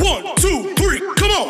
One, two, three, come on.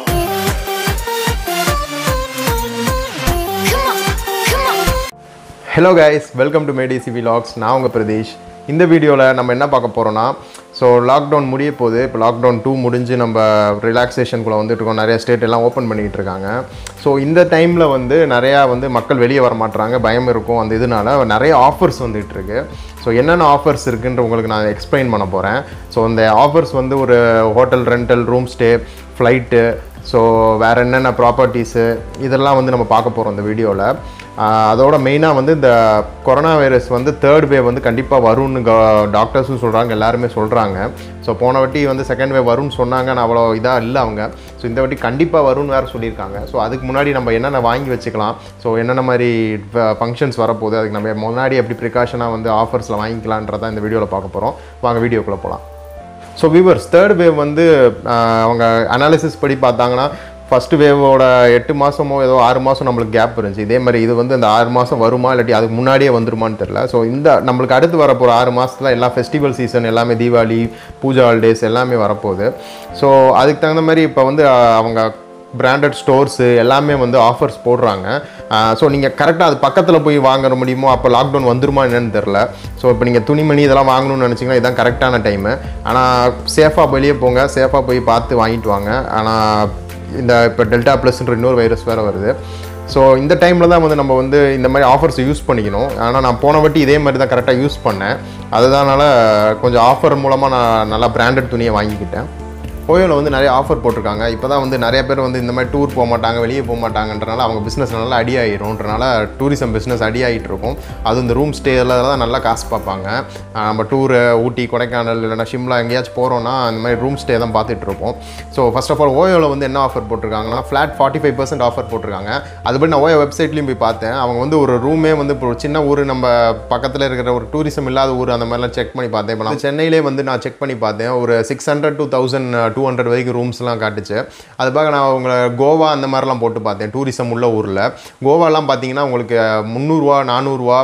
Come on, come on. Hello guys welcome to மேடிசி vlogs நான் உங்கள் பிரதீஷ் இந்த வீடியோவில் நம்ம என்ன பார்க்க போகிறோன்னா ஸோ லாக்டவுன் முடிய போகுது இப்போ லாக்டவுன் டூ முடிஞ்சு நம்ம ரிலாக்ஸேஷனுக்குள்ளே வந்துட்டு இருக்கோம் நிறைய ஸ்டேட் எல்லாம் ஓப்பன் பண்ணிகிட்டு இருக்காங்க ஸோ இந்த டைமில் வந்து நிறையா வந்து மக்கள் வெளியே வர மாட்றாங்க பயம் இருக்கும் அந்த இதனால நிறைய ஆஃபர்ஸ் வந்துட்டு இருக்கு ஸோ என்னென்ன ஆஃபர்ஸ் இருக்குன்ற உங்களுக்கு நான் எக்ஸ்பிளைன் பண்ண போகிறேன் ஸோ இந்த ஆஃபர்ஸ் வந்து ஒரு hotel rental room stay flight so வேறு என்னென்ன ப்ராப்பர்ட்டிஸு இதெல்லாம் வந்து நம்ம பார்க்க போகிறோம் இந்த வீடியோவில் அதோட மெயினாக வந்து இந்த கொரோனா வைரஸ் வந்து தேர்ட் வேவ் வந்து கண்டிப்பாக வரும்னு டாக்டர்ஸும் சொல்கிறாங்க எல்லாருமே சொல்கிறாங்க ஸோ போன வாட்டி வந்து செகண்ட் வேவ் வரும்னு சொன்னாங்க ஆனால் அவ்வளோ இதாக இல்லை அவங்க ஸோ இந்த வாட்டி கண்டிப்பாக வரும்னு வேறு சொல்லியிருக்காங்க ஸோ அதுக்கு முன்னாடி நம்ம என்னென்ன வாங்கி வச்சுக்கலாம் ஸோ என்னென்ன மாதிரி ஃபங்க்ஷன்ஸ் வரப்போகுது அதுக்கு நம்ம முன்னாடி எப்படி ப்ரிகாஷனாக வந்து ஆஃபர்ஸில் வாங்கிக்கலான்றதான் இந்த வீடியோவில் பார்க்க போகிறோம் வாங்க வீடியோக்குள்ளே போகலாம் ஸோ விவர்ஸ் தேர்ட் வேவ் வந்து ஆஹ், அவங்க அனாலிசிஸ் படி பார்த்தாங்கன்னா ஃபஸ்ட்டு வேவோட எட்டு மாதமோ ஏதோ ஆறு மாதம் நம்மளுக்கு கேப் இருந்துச்சு இதே மாதிரி இது வந்து அந்த ஆறு மாதம் வருமா இல்லாட்டி அதுக்கு முன்னாடியே வந்துருமான்னு தெரில ஸோ இந்த நம்மளுக்கு அடுத்து வரப்போகிற ஆறு மாதத்தில் எல்லா ஃபெஸ்டிவல் சீசன் எல்லாமே தீபாவளி பூஜா ஹாலிடேஸ் எல்லாமே வரப்போகுது ஸோ அதுக்கு தகுந்த மாதிரி இப்போ வந்து ஆஹ், அவங்க பிராண்டட் ஸ்டோர்ஸு எல்லாமே வந்து ஆஃபர்ஸ் போடுறாங்க ஸோ நீங்கள் கரெக்டாக அது பக்கத்தில் போய் வாங்குற முடியுமோ அப்போ லாக்டவுன் வந்துருமா என்னன்னு தெரில ஸோ இப்போ நீங்கள் துணிமணி இதெல்லாம் வாங்கணும்னு நினச்சிங்கன்னா இதுதான் கரெக்டான டைமு ஆனால் சேஃபாக வெளியே போங்க சேஃபாக போய் பார்த்து வாங்கிட்டு வாங்க ஆனால் இந்த இப்போ டெல்டா ப்ளஸ்ன்ற இன்னொரு வைரஸ் வேறு வருது ஸோ இந்த டைமில் தான் வந்து நம்ம வந்து இந்த மாதிரி ஆஃபர்ஸ் யூஸ் பண்ணிக்கணும் ஆனால் நான் போன வாட்டி இதே மாதிரி தான் கரெக்டாக யூஸ் பண்ணேன் அதுதானால கொஞ்சம் ஆஃபர் மூலமாக நான் நல்லா பிராண்டட் துணியை வாங்கிக்கிட்டேன் ஓயோவில் வந்து நிறைய ஆஃபர் போட்டிருக்காங்க இப்போ தான் வந்து நிறைய பேர் வந்து இந்த மாதிரி டூர் போக மாட்டாங்க வெளியே போக மாட்டாங்கன்றனால அவங்க பிஸ்னஸ் நல்லா அடி ஆகிரும்ன்றனால டூரிசம் பிஸ்னஸ் அடி ஆகிட்டு இருக்கும் அது இந்த ரூம் ஸ்டேயில் தான் நல்லா காசு பார்ப்பாங்க ஆஹ் நம்ம டூரு ஊட்டி கொடைக்கானல் இல்லைனா ஷிம்லா எங்கேயாச்சும் போகிறோன்னா அந்த மாதிரி ரூம் ஸ்டே தான் பார்த்துட்டு இருப்போம் ஸோ ஃபர்ஸ்ட் ஆஃப் ஆல் ஓயோவில் வந்து என்ன ஆஃபர் போட்டிருக்காங்கன்னா flat forty five percent offer போட்டிருக்காங்க அதுபடி நான் ஓயோ வெப்சைட்லேயும் போய் பார்த்தேன் அவங்க வந்து ஒரு ரூமே வந்து இப்போ ஒரு சின்ன ஊர் நம்ம பக்கத்தில் இருக்கிற ஒரு டூரிசம் இல்லாத ஊர் அந்த மாதிரிலாம் செக் பண்ணி பார்த்தேன் இப்போ நான் சென்னையிலே வந்து நான் செக் பண்ணி பார்த்தேன் ஒரு six hundred two thousand two hundred வரைக்கும் ரூம்ஸ்லாம் காட்டுச்சு அது பார்க்க நான் உங்களை கோவா அந்த மாதிரிலாம் போட்டு பார்த்தேன் டூரிசம் உள்ள ஊரில் கோவாலாம் பார்த்தீங்கன்னா உங்களுக்கு முந்நூறுரூவா நானூறுரூவா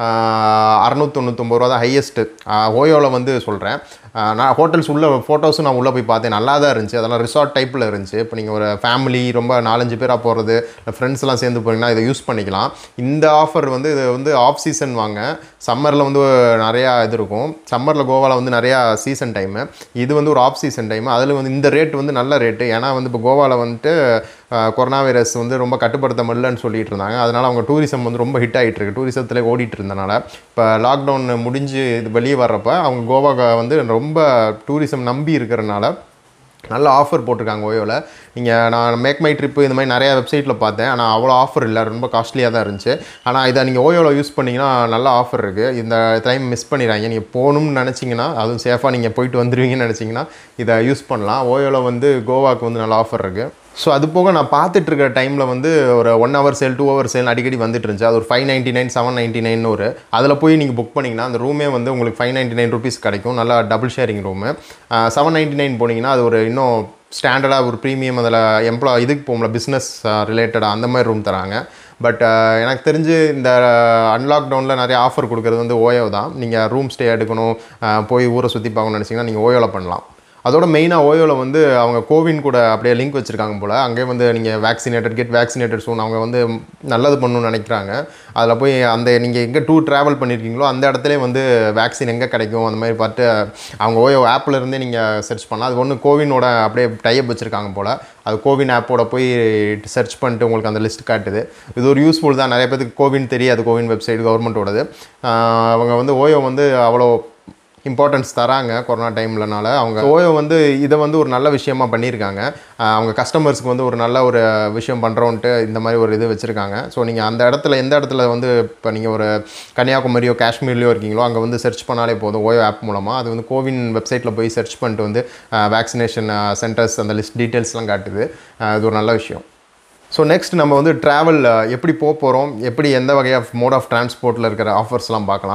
அறநூத்தொண்ணூத்தொம்பது ரூபா தான் ஹையஸ்ட்டு ஓயோவில் வந்து சொல்கிறேன் நான் ஹோட்டல்ஸ் உள்ள ஃபோட்டோஸும் நான் உள்ளே போய் பார்த்தேன் நல்லா தான் இருந்துச்சு அதெல்லாம் ரிசார்ட் டைப்பில் இருந்துச்சு இப்போ நீங்கள் ஒரு ஃபேமிலி ரொம்ப நாலஞ்சு பேராக போகிறது இல்லை ஃப்ரெண்ட்ஸ்லாம் சேர்ந்து போனீங்கன்னா இதை யூஸ் பண்ணிக்கலாம் இந்த ஆஃபர் வந்து இது வந்து ஆஃப் சீசன் வாங்க சம்மரில் வந்து நிறையா இது இருக்கும் சம்மரில் கோவாவில் வந்து நிறையா சீசன் டைமு இது வந்து ஒரு ஆஃப் சீசன் டைமு அதில் வந்து இந்த ரேட் வந்து நல்ல ரேட்டு ஏன்னா வந்து இப்போ கோவாவில் வந்துட்டு அஹ், கொரோனா வைரஸ் வந்து ரொம்ப கட்டுப்படுத்த முடியலன்னு சொல்லிட்டு இருந்தாங்க அதனால் அவங்க டூரிசம் வந்து ரொம்ப ஹிட் ஆகிட்டு இருக்கு டூரிசத்தில் ஓடிட்டு இருந்தனால இப்போ லாக்டவுன் முடிஞ்சு இது வெளியே வர்றப்ப அவங்க கோவா வந்து ரொம்ப டூரிசம் நம்பி இருக்கிறனால நல்ல ஆஃபர் போட்டிருக்காங்க ஓயோவில் நீங்கள் நான் மேக் மை ட்ரிப்பு இந்த மாதிரி நிறையா வெப்சைட்டில் பார்த்தேன் ஆனால் அவ்வளோ ஆஃபர் இல்லை ரொம்ப காஸ்ட்லியாக தான் இருந்துச்சு ஆனால் இதை நீங்கள் ஓயோவில் யூஸ் பண்ணிங்கன்னா நல்ல ஆஃபர் இருக்குது இந்த டைம் மிஸ் பண்ணிடுறாங்க நீங்கள் போகணும்னு நினச்சிங்கன்னா அதுவும் சேஃபாக நீங்கள் போயிட்டு வந்துடுவீங்கன்னு நினச்சிங்கன்னா இதை யூஸ் பண்ணலாம் ஓயோவில் வந்து கோவாக்கு வந்து நல்ல ஆஃபர் இருக்குது ஸோ அது போக நான் பார்த்துட்டு இருக்கிற டைமில் வந்து ஒரு one hour sale two hour sale அடிக்கடி வந்துட்டு இருந்துச்சு அது ஒரு five ninety nine seven ninety nine ஒரு அதில் போய் நீங்கள் புக் பண்ணிங்கன்னா அந்த ரூமே வந்து உங்களுக்கு ஃபைவ் நைன்ட்டி நைன் ருபீஸ் கிடைக்கும் நல்லா double sharing room seven ninety nine போனீங்கன்னா அது ஒரு இன்னும் ஸ்டாண்டர்டாக ஒரு ப்ரீமியம் அதில் எம்ப்ளாய் இதுக்கு போகல பிஸ்னஸ் ரிலேட்டடாக அந்த மாதிரி ரூம் தராங்க பட் எனக்கு தெரிஞ்சு இந்த அன்லாக்டவுனில் நிறைய ஆஃபர் கொடுக்குறது வந்து ஓயோ தான் நீங்கள் ரூம் ஸ்டே எடுக்கணும் அஹ், போய் ஊரை சுற்றி பார்க்கணும்னு நினச்சிங்கன்னா நீங்கள் ஓயோவில் பண்ணலாம் அதோட மெயினாக ஓயோவில் வந்து அவங்க கோவின் கூட அப்படியே லிங்க் வச்சுருக்காங்க போல் அங்கேயே வந்து நீங்கள் வேக்சினேட்டட் கெட் வேக்சினேட்டட் சூன் அவங்க வந்து நல்லது பண்ணணும்னு நினைக்கிறாங்க அதில் போய் அந்த நீங்கள் எங்கே டூர் ட்ராவல் பண்ணியிருக்கீங்களோ அந்த இடத்துல வந்து வேக்சின் எங்கே கிடைக்கும் அந்த மாதிரி பார்த்து அவங்க ஓயோ ஆப்பில் இருந்தே நீங்கள் சர்ச் பண்ணலாம் அது ஒன்று கோவினோட அப்படியே டைப் வச்சுருக்காங்க போல் அது கோவின் ஆப்போட போய் சர்ச் பண்ணிட்டு உங்களுக்கு அந்த லிஸ்ட் காட்டுது இது ஒரு யூஸ்ஃபுல் தான் நிறைய பேருக்கு கோவின் தெரியாது கோவின் வெப்சைட் கவர்மெண்ட்டோடது ஆஹ் அவங்க வந்து ஓயோ வந்து அவ்வளோ இம்பார்ட்டன்ஸ் தராங்க கொரோனா டைம்லனால அவங்க ஓயோ வந்து இதை வந்து ஒரு நல்ல விஷயமா பண்ணியிருக்காங்க ஆஹ் அவங்க கஸ்டமர்ஸ்க்கு வந்து ஒரு நல்ல ஒரு விஷயம் பண்ணுறோன்ட்டு இந்த மாதிரி ஒரு இது வச்சுருக்காங்க ஸோ நீங்கள் அந்த இடத்துல எந்த இடத்துல வந்து இப்போ நீங்கள் ஒரு கன்னியாகுமரியோ காஷ்மீர்லையோ இருக்கீங்களோ அங்கே வந்து சர்ச் பண்ணாலே போதும் ஓயோ ஆப் மூலமாக அது வந்து கோவின் வெப்சைட்டில் போய் சர்ச் பண்ணிட்டு வந்து வேக்சினேஷன் சென்டர்ஸ் அந்த லிஸ்ட் டீட்டெயில்ஸ்லாம் காட்டுது ஆஹ் இது ஒரு நல்ல விஷயம் ஸோ நெக்ஸ்ட் நம்ம வந்து ட்ராவல் எப்படி போக போகிறோம் எப்படி எந்த வகையாக மோட் ஆஃப் டிரான்ஸ்போர்ட்டில் இருக்கிற ஆஃபர்ஸ்லாம் பார்க்கலாம்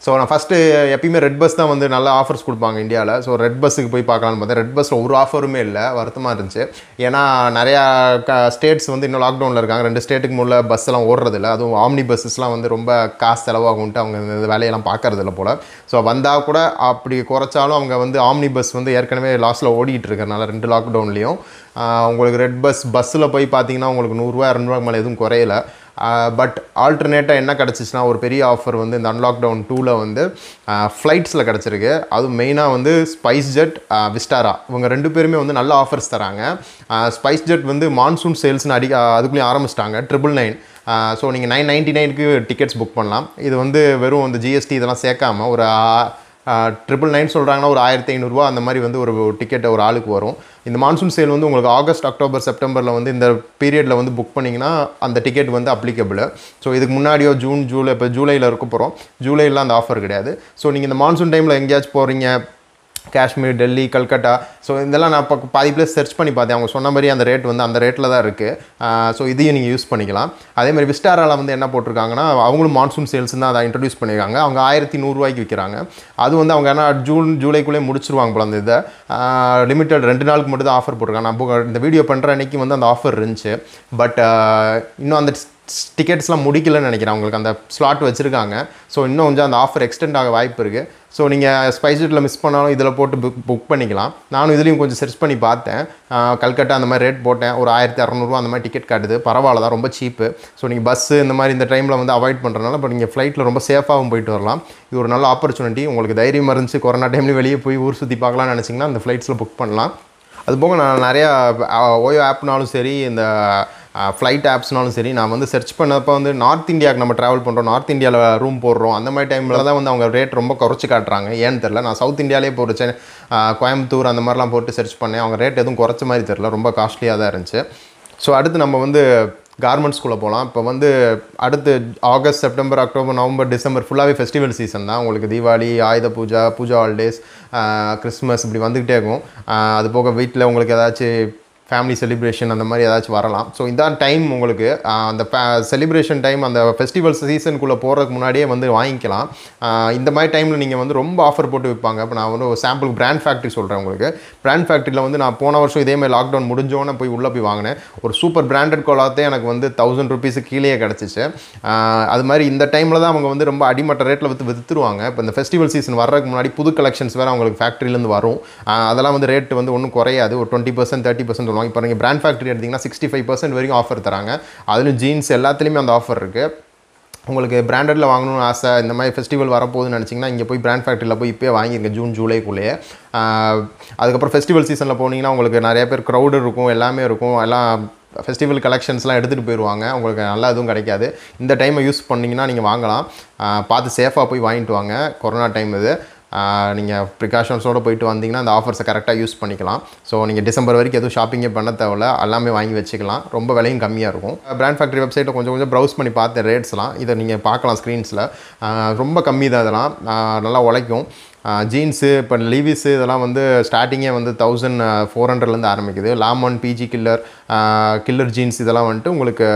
ஸோ நான் ஃபஸ்ட்டு எப்பயுமே ரெட் பஸ் தான் வந்து நல்ல ஆஃபர்ஸ் கொடுப்பாங்க இந்தியாவில் ஸோ ரெட் பஸ்ஸுக்கு போய் பார்க்கலான்னு பார்த்தேன் ரெட் பஸ்ஸில் ஒரு ஆஃபருமே இல்லை வருத்தமாக இருந்துச்சு ஏன்னா நிறையா க ஸ்டேட்ஸ் வந்து இன்னும் லாக்டவுனில் இருக்காங்க ரெண்டு ஸ்டேட்டுக்கு முள்ள பஸ் எல்லாம் ஓடுறதில்ல அதுவும் ஆம்னி பஸ்ஸஸ்லாம் வந்து ரொம்ப காசு செலவாகும்ட்டு அவங்க இந்த வேலையெல்லாம் பார்க்கறதில்ல போல் ஸோ வந்தால் கூட அப்படி குறைச்சாலும் அவங்க வந்து ஆம்னி பஸ் வந்து ஏற்கனவே லாஸில் ஓடிட்டு இருக்கறனால ரெண்டு லாக்டவுன்லேயும் உங்களுக்கு ரெட் பஸ் பஸ்ஸில் போய் பார்த்தீங்கன்னா உங்களுக்கு நூறுரூவா இரநூறுவா மேலே எதுவும் குறையல பட் ஆல்டர்னேட்டாக என்ன கிடச்சிச்சின்னா ஒரு பெரிய ஆஃபர் வந்து இந்த அன்லாக் டவுன் டூவில் வந்து ஃப்ளைட்ஸில் கிடச்சிருக்கு அதுவும் மெயினாக வந்து ஸ்பைஸ் ஜெட் விஸ்டாரா இவங்க ரெண்டு பேருமே வந்து நல்ல ஆஃபர்ஸ் தராங்க ஸ்பைஸ் ஜெட் வந்து மான்சூன் சேல்ஸ்னு அடி அதுக்குள்ளேயும் ஆரம்பிச்சிட்டாங்க ட்ரிபிள் நைன் ஸோ நீங்கள் நைன் நைன்ட்டி நைனுக்கு டிக்கெட்ஸ் புக் பண்ணலாம் இது வந்து வெறும் இந்த ஜிஎஸ்டி இதெல்லாம் சேர்க்காம ஒரு ட்ரிபிள் நைன் சொல்கிறாங்கன்னா ஒரு ஆயிரத்தி ஐநூறுரூவா அந்த மாதிரி வந்து ஒரு டிக்கெட் ஒரு ஆளுக்கு வரும் இந்த மான்சூன் சேல் வந்து உங்களுக்கு ஆகஸ்ட் அக்டோபர் செப்டம்பரில் வந்து இந்த பீரியடில் வந்து புக் பண்ணிங்கன்னா அந்த டிக்கெட் வந்து அப்ளிகபிள் ஸோ இதுக்கு முன்னாடியோ ஜூன் ஜூலை இப்போ ஜூலையில் இருக்க போகிறோம் ஜூலையில் அந்த ஆஃபர் கிடையாது ஸோ நீங்கள் இந்த மான்சூன் டைமில் எங்கேயாச்சும் போகிறீங்க காஷ்மீர் டெல்லி கல்கட்டா ஸோ இதெல்லாம் நான் இப்போ பாதி பிளேஸ் சர்ச் பண்ணி பார்த்தேன் அவங்க சொன்ன மாதிரி அந்த ரேட் வந்து அந்த ரேட்டில் தான் இருக்குது ஸோ இதையும் நீங்கள் யூஸ் பண்ணிக்கலாம் அதே மாதிரி விஸ்டாராவில் வந்து என்ன போட்டிருக்காங்கன்னா அவங்களும் மான்சூன் சேல்ஸ் தான் அதை இன்ட்ரடியூஸ் பண்ணியிருக்காங்க அவங்க ஆயிரத்தி நூறுரூவாய்க்கு விற்கிறாங்க அது வந்து அவங்க என்ன ஜூன் ஜூலைக்குள்ளே முடிச்சிருவாங்க போல அந்த இதை லிமிட்டட் ரெண்டு நாளுக்கு மட்டும் தான் ஆஃபர் போட்டிருக்காங்க நான் book- இந்த வீடியோ பண்ணுற அன்னைக்கு வந்து அந்த ஆஃபர் இருந்துச்சு பட் இன்னும் அந்த டிக்கெட்ஸ்லாம் முடிக்கலன்னு நினைக்கிறேன் அவங்களுக்கு அந்த ஸ்லாட் வச்சுருக்காங்க ஸோ இன்னும் கொஞ்சம் அந்த ஆஃபர் எக்ஸ்டெண்ட் ஆக வாய்ப்பு இருக்குது ஸோ நீங்கள் ஸ்பைஸ்ஜெட்டில் மிஸ் பண்ணாலும் இதில் போட்டு புக் புக் பண்ணிக்கலாம் நானும் இதுலேயும் கொஞ்சம் சர்ச் பண்ணி பார்த்தேன் ஆஹ் கல்கட்டா அந்த மாதிரி ரேட் போட்டேன் ஒரு ஆயிரத்தி அறநூறுவா அந்த மாதிரி டிக்கெட் காட்டுது பரவாயில்ல தான் ரொம்ப சீப்பு ஸோ நீங்கள் பஸ்ஸு இந்த மாதிரி இந்த டைமில் வந்து அவாய்ட் பண்ணுறதுனால இப்போ நீங்கள் ஃப்ளைட்டில் ரொம்ப சேஃபாகவும் போயிட்டு வரலாம் இது ஒரு நல்ல ஆப்பர்ச்சுனிட்டி உங்களுக்கு தைரியம் இருந்துச்சு கொரோனா டைம்லேயும் வெளியே போய் ஊர் சுற்றி பார்க்கலாம்னு நினச்சிங்கன்னா அந்த ஃப்ளைட்ஸில் புக் பண்ணலாம் அது போக நான் நிறையா அஹ், ஓயோ ஆப்னாலும் சரி இந்த ஃப்ளைட் ஆப்ஸ்னாலும் சரி நான் வந்து சர்ச் பண்ணப்போ வந்து நார்த் இந்தியாவுக்கு நம்ம ட்ராவல் பண்ணுறோம் நார்த் இந்தியாவில் ரூம் போடுறோம் அந்த மாதிரி டைமில் தான் வந்து அவங்க ரேட் ரொம்ப குறைச்சி காட்டுறாங்க ஏன்னு தெரில நான் சவுத் இந்தியாவிலே போட்டு சென்னை அஹ், கோயம்புத்தூர் அந்த மாதிரிலாம் போட்டு சர்ச் பண்ணேன் அவங்க ரேட் எதுவும் குறைச்ச மாதிரி தெரில ரொம்ப காஸ்ட்லியாக தான் இருந்துச்சு ஸோ அடுத்து நம்ம வந்து கார்மெண்ட்ஸ்குள்ளே போகலாம் இப்போ வந்து அடுத்து August September October November December ஃபுல்லாகவே ஃபெஸ்டிவல் சீசன் தான் உங்களுக்கு தீபாவளி ஆயுத பூஜா பூஜா ஹாலிடேஸ் கிறிஸ்மஸ் இப்படி வந்துக்கிட்டே இருக்கும் ஆஹ் அது போக வீட்டில் உங்களுக்கு ஏதாச்சும் ஃபேமிலி செலிப்ரேஷன் அந்த மாதிரி ஏதாச்சும் வரலாம் ஸோ இதான் டைம் உங்களுக்கு ஆஹ் அந்த செலிப்ரேஷன் டைம் அந்த ஃபெஸ்டிவல் சீசனுக்குள்ளே போகிறதுக்கு முன்னாடியே வந்து வாங்கிக்கலாம் ஆஹ் இந்த மாதிரி டைமில் நீங்கள் வந்து ரொம்ப ஆஃபர் போட்டு விற்பாங்க இப்போ நான் வந்து ஒரு சாம்பிளுக்கு பிராண்ட் ஃபேக்ட்ரி சொல்கிறேன் உங்களுக்கு பிராண்ட் ஃபேக்ட்ரியில் வந்து நான் போன வருஷம் இதே மாதிரி லாக்டவுன் முடிஞ்சோன்னே போய் உள்ளே போய் வாங்கினேன் ஒரு சூப்பர் பிராண்டட் கோலாத்தே எனக்கு வந்து தௌசண்ட் ருபீஸுக்கு கீழே கிடச்சிச்சு ஆஹ் அது மாதிரி இந்த டைமில் தான் அவங்க வந்து ரொம்ப அடிமட்ட ரேட்டில் விற்று விற்றுருவாங்க இப்போ இந்த ஃபெஸ்டிவல் சீசன் வர்றதுக்கு முன்னாடி புது கலெக்ஷன்ஸ் வேறு அவங்களுக்கு ஃபேக்ட்ரிலேருந்து வரும் ஆஹ் அதெல்லாம் வந்து ரேட் வந்து ஒன்றும் குறையாது ஒரு டுவெண்ட்டி பர்சன்ட் தேர்ட்டி பர்சன்ட் சொல்லுவாங்க இப்போ நீங்கள் பிராண்ட் ஃபேக்ட்ரி எடுத்திங்கன்னா சிக்ஸ்டி ஃபைவ் பர்சன்ட் வரைக்கும் ஆஃபர் தராங்க அதுலேயும் ஜீன்ஸ் எல்லாத்துலேயுமே அந்த ஆஃபர் இருக்குது உங்களுக்கு பிராண்டடில் வாங்கணும்னு ஆசை இந்த மாதிரி ஃபெஸ்டிவல் வரப்போகுதுன்னு நினச்சிங்கன்னா இங்கே போய் பிராண்ட் ஃபேக்ட்ரியில் போய் இப்போயே வாங்கிருங்க ஜூன் ஜூலைக்குள்ளேயே ஆஹ் அதுக்கப்புறம் ஃபெஸ்டிவல் சீசனில் போனீங்கன்னா உங்களுக்கு நிறைய பேர் க்ரௌடு இருக்கும் எல்லாமே இருக்கும் எல்லாம் ஃபெஸ்டிவல் கலெக்ஷன்ஸ்லாம் எடுத்துகிட்டு போயிடுவாங்க உங்களுக்கு நல்லா எதுவும் கிடைக்காது இந்த டைமை யூஸ் பண்ணிங்கன்னா நீங்கள் வாங்கலாம் ஆஹ் பார்த்து சேஃபாக போய் வாங்கிட்டு வாங்க கொரோனா டைம் இது நீங்கள் ப்ரிகாஷன்ஸோடு போயிட்டு வந்தீங்கன்னா அந்த ஆஃபர்ஸை கரெக்டாக யூஸ் பண்ணிக்கலாம் ஸோ நீங்கள் டிசம்பர் வரைக்கும் எதுவும் ஷாப்பிங்கே பண்ண தேவையில்ல எல்லாமே வாங்கி வச்சுக்கலாம் ரொம்ப விலையும் கம்மியாக இருக்கும் பிராண்ட் ஃபேக்ட்ரி வெப்சைட்டில் கொஞ்சம் கொஞ்சம் ப்ரௌஸ் பண்ணி பார்த்தேன் ரேட்ஸ்லாம் இதை நீங்கள் பார்க்கலாம் ஸ்க்ரீன்ஸில் ரொம்ப கம்மி தான் இதெல்லாம் ஆஹ் நல்லா உழைக்கும் ஜீன்ஸு இப்போ லீவிஸு இதெல்லாம் வந்து ஸ்டார்டிங்கே வந்து தௌசண்ட் ஃபோர் ஹண்ட்ரட்லேருந்து ஆரம்பிக்குது Lawman PG Killer Killer jeans இதெல்லாம் வந்துட்டு உங்களுக்கு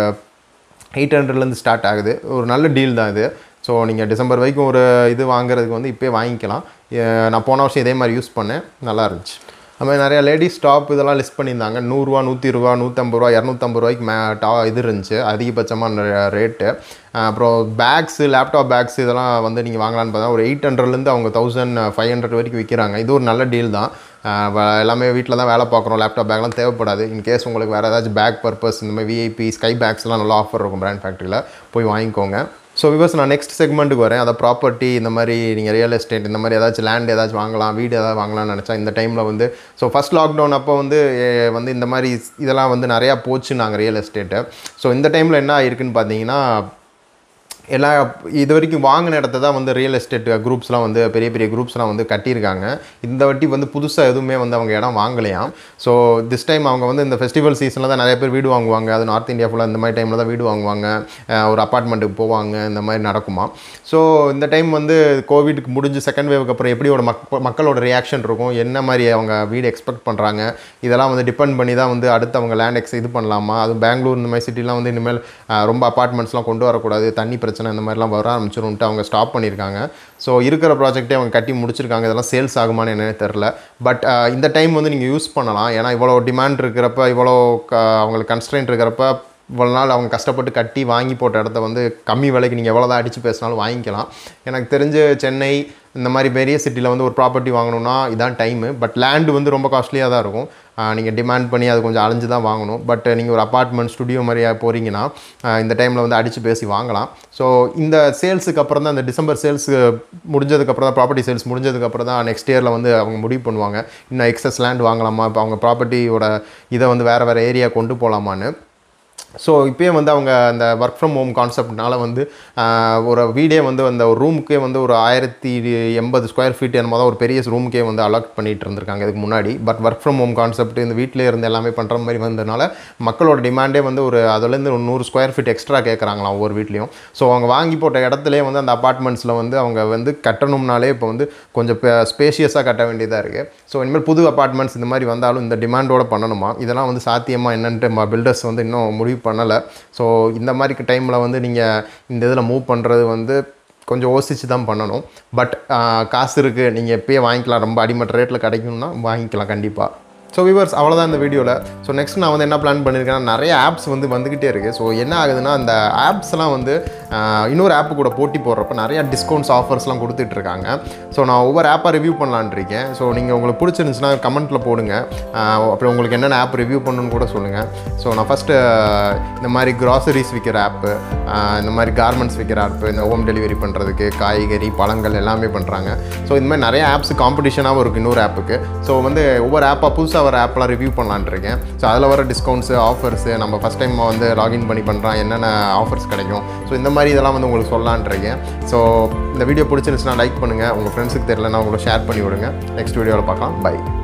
எயிட் ஹண்ட்ரட்லேருந்து ஸ்டார்ட் ஆகுது ஒரு நல்ல டீல் தான் இது ஸோ நீங்கள் டிசம்பர் வரைக்கும் ஒரு இது வாங்குறதுக்கு வந்து இப்போயே வாங்கிக்கலாம் எ- நான் போன வருஷம் இதே மாதிரி யூஸ் பண்ணேன் நல்லா இருந்துச்சு அது மாதிரி நிறையா லேடிஸ் டாப் இதெல்லாம் லிஸ்ட் பண்ணியிருந்தாங்க நூறுரூவா நூற்றி ரூபா நூற்றம்பது ரூபா இரநூத்தம்பது ரூபாய்க்கு மே டா இது இருந்துச்சு அதிகபட்சமான ரேட்டு அப்புறம் பேக்ஸு லேப்டாப் பேக்ஸ் இதெல்லாம் வந்து நீங்கள் வாங்கலான்னு பார்த்தா ஒரு எயிட் ஹண்ட்ரட்லேருந்து அவங்க தௌசண்ட் ஃபைவ் ஹண்ட்ரட் வரைக்கும் விற்கிறாங்க இது ஒரு நல்ல டீல் தான் ஆஹ் வ- எல்லாமே வீட்டில் தான் வேலை பார்க்குறோம் லேப்டாப் பேக்லாம் தேவைப்படாது இன்கேஸ் உங்களுக்கு வேறு ஏதாச்சும் பேக் பர்பஸ் இந்த மாதிரி விஐபி ஸ்கை பேக்ஸ்லாம் நல்லா ஆஃபர் இருக்கும் பிராண்ட் ஃபேக்ட்ரியில் போய் வாங்கிக்கோங்க ஸோ விவஸ் நான் நெக்ஸ்ட் செக்மெண்ட்டுக்கு வரேன் அதை ப்ராப்பர்ட்டி இந்த மாதிரி நீங்கள் ரியல் எஸ்டேட் இந்த மாதிரி ஏதாச்சும் லேண்ட் ஏதாச்சும் வாங்கலாம் வீடு ஏதாவது வாங்கலாம்னு நினச்சா இந்த டைமில் வந்து ஸோ ஃபஸ்ட் லாக்டவுன் அப்போ வந்து எ, வந்து இந்த மாதிரி இதெல்லாம் வந்து நிறையா போச்சு நாங்கள் ரியல் எஸ்டேட்டு ஸோ இந்த டைமில் என்ன ஆயிருக்குன்னு பார்த்தீங்கன்னா எல்லா இது வரைக்கும் வாங்கின இடத்த தான் வந்து ரியல் எஸ்டேட் குரூப்ஸ்லாம் வந்து பெரிய பெரிய குரூப்ஸ்லாம் வந்து கட்டியிருக்காங்க இந்த வாட்டி வந்து புதுசாக எதுவுமே வந்து அவங்க இடம் வாங்கலையாம் ஸோ திஸ் டைம் அவங்க வந்து இந்த ஃபெஸ்டிவல் சீசனில் தான் நிறைய பேர் வீடு வாங்குவாங்க அது நார்த் இந்தியா ஃபுல்லாக இந்த மாதிரி டைமில் தான் வீடு வாங்குவாங்க அஹ் ஒரு அப்பார்ட்மெண்ட்டுக்கு போவாங்க இந்த மாதிரி நடக்குமா ஸோ இந்த டைம் வந்து கோவிட்க்கு முடிஞ்சு செகண்ட் வேவுக்கு அப்புறம் எப்படியோட மக் மக்களோட ரியாக்ஷன் இருக்கும் என்ன மாதிரி அவங்க வீடு எக்ஸ்பெக்ட் பண்ணுறாங்க இதெல்லாம் வந்து டிபெண்ட் பண்ணி தான் வந்து அடுத்து அவங்க லேண்ட் எக்ஸ் இது பண்ணலாமா அதுவும் பெங்களூர் இந்த மாதிரி சிட்டிலாம் வந்து இனிமேல் அஹ், ரொம்ப அப்பார்ட்மெண்ட்ஸ்லாம் கொண்டு வரக்கூடாது தண்ணி பிரச்சனை பிரச்சனை இந்த மாதிரிலாம் வர ஆரம்பிச்சிரும்ட்டு அவங்க ஸ்டாப் பண்ணியிருக்காங்க ஸோ இருக்கிற ப்ராஜெக்ட்டே அவங்க கட்டி முடிச்சிருக்காங்க இதெல்லாம் சேல்ஸ் ஆகுமான்னு என்னன்னு தெரில பட் இந்த டைம் வந்து நீங்கள் யூஸ் பண்ணலாம் ஏன்னா இவ்வளோ டிமாண்ட் இருக்கிறப்ப இவ்வளோ க அவங்களுக்கு கன்ஸ்ட்ரெயின்ட் இருக்கிறப்ப இவ்வளோ நாள் அவங்க கஷ்டப்பட்டு கட்டி வாங்கி போட்ட இடத்த வந்து கம்மி விலைக்கு நீங்கள் எவ்வளோ தான் அடித்து பேசினாலும் வாங்கிக்கலாம் எனக்கு தெரிஞ்சு சென்னை இந்த மாதிரி பெரிய சிட்டியில் வந்து ஒரு ப்ராப்பர்ட்டி வாங்கணும்னா இதான் டைமு பட் லேண்டு வந்து ரொம்ப காஸ்ட்லியாக தான் இருக்கும் நீங்கள் டிமாண்ட் பண்ணி அது கொஞ்சம் அலைஞ்சு தான் வாங்கணும் பட் நீங்கள் ஒரு அப்பார்ட்மெண்ட் ஸ்டுடியோ மாதிரியா போகிறீங்கன்னா ஆஹ் இந்த டைமில் வந்து அடித்து பேசி வாங்கலாம் ஸோ இந்த சேல்ஸுக்கு அப்புறம் தான் இந்த டிசம்பர் சேல்ஸ் முடிஞ்சதுக்கப்புறம் தான் ப்ராப்பர்ட்டி சேல்ஸ் முடிஞ்சதுக்கப்புறம் தான் நெக்ஸ்ட் இயரில் வந்து அவங்க முடிவு பண்ணுவாங்க இன்னும் எக்ஸஸ் லேண்ட் வாங்கலாமா இப்போ அவங்க ப்ராப்பர்ட்டியோட இதை வந்து வேறு வேறு ஏரியா கொண்டு போகலாமான்னு ஸோ இப்போயே வந்து அவங்க அந்த ஒர்க் ஃப்ரம் ஹோம் கான்செப்ட்னால வந்து ஆஹ், ஒரு வீடே வந்து அந்த ஒரு ரூமுக்கே வந்து ஒரு ஆயிரத்தி எண்பது ஸ்கொயர் ஃபீட் என்னமோ தான் ஒரு பெரிய ரூமுக்கே வந்து அலாட் பண்ணிட்டு இருந்திருக்காங்க இதுக்கு முன்னாடி but work from home concept இந்த வீட்டிலே இருந்து எல்லாமே பண்ணுற மாதிரி வந்ததுனால மக்களோட டிமாண்டே வந்து ஒரு அதுலேருந்து ஒரு நூறு ஸ்கொயர் ஃபீட் எக்ஸ்ட்ரா கேட்குறாங்களாம் ஒவ்வொரு வீட்லேயும் ஸோ அவங்க வாங்கி போட்ட இடத்துலேயே வந்து அந்த அப்பார்ட்மெண்ட்ஸில் வந்து அவங்க வந்து கட்டணும்னாலே இப்போ வந்து கொஞ்சம் ஸ்பேஷியஸாக கட்ட வேண்டியதாக இருக்குது ஸோ இனிமேல் புது அப்பார்ட்மெண்ட்ஸ் இந்த மாதிரி வந்தாலும் இந்த டிமாண்டோட பண்ணணுமா இதெல்லாம் வந்து சாத்தியமாக என்னன்ட்டு பில்டர்ஸ் வந்து இன்னும் முடிவு பண்ணலை ஸோ இந்த மாதிரி டைமில் வந்து நீங்கள் இந்த இதில் மூவ் பண்ணுறது வந்து கொஞ்சம் யோசிச்சு தான் பண்ணணும் பட் காசு இருக்குது நீங்கள் எப்பயே வாங்கிக்கலாம் ரொம்ப அடிமட்ட ரேட்டில் கிடைக்கும்னா வாங்கிக்கலாம் கண்டிப்பாக ஸோ விவர்ஸ் அவ்வளோதான் இந்த வீடியோவில் ஸோ நெக்ஸ்ட் நான் வந்து என்ன பிளான் பண்ணியிருக்கேன்னா நிறைய ஆப்ஸ் வந்து வந்துக்கிட்டே இருக்குது ஸோ என்ன ஆகுதுன்னா அந்த ஆப்ஸ்லாம் வந்து ஆஹ், இன்னொரு ஆப்பு கூட போட்டி போடுறப்ப நிறையா டிஸ்கவுண்ட்ஸ் ஆஃபர்ஸ்லாம் கொடுத்துட்ருக்காங்க ஸோ நான் ஒவ்வொரு ஆப்பாக ரிவ்யூ பண்ணலான்னு இருக்கேன் ஸோ நீங்கள் உங்களுக்கு பிடிச்சிருந்துச்சுன்னா கமெண்ட்டில் போடுங்க ஆஹ், அப்புறம் உங்களுக்கு என்னென்ன ஆப் ரிவ்யூ பண்ணணும்னு கூட சொல்லுங்கள் ஸோ நான் ஃபஸ்ட்டு இந்த மாதிரி கிராசரிஸ் விற்கிற ஆப்பு இந்த மாதிரி கார்மெண்ட்ஸ் விற்கிற ஆப்பு இந்த ஹோம் டெலிவரி பண்ணுறதுக்கு காய்கறி பழங்கள் எல்லாமே பண்ணுறாங்க ஸோ இந்த மாதிரி நிறைய ஆப்ஸ் காம்படிஷனாகவும் இருக்குது இன்னொரு ஆப்புக்கு ஸோ வந்து ஒவ்வொரு ஆப்பாக புதுசாக வர ஆப்லாம் ரிவ்யூ பண்ணலான்னு இருக்கேன் ஸோ அதில் வர டிஸ்கவுண்ட்ஸு ஆஃபர்ஸு நம்ம ஃபஸ்ட் டைம் வந்து லாகின் பண்ணி பண்ணுறோம் என்னென்ன ஆஃபர்ஸ் கிடைக்கும் ஸோ இந்த மாதிரி இதெல்லாம் வந்து உங்களுக்கு சொல்லலான்னு இருக்கேன் ஸோ இந்த வீடியோ பிடிச்சிருந்துச்சுன்னா லைக் பண்ணுங்கள் உங்கள் ஃப்ரெண்ட்ஸுக்கு தெரியலனா உங்களை ஷேர் பண்ணி விடுங்க நெக்ஸ்ட் வீடியோவில் பார்க்கலாம் பை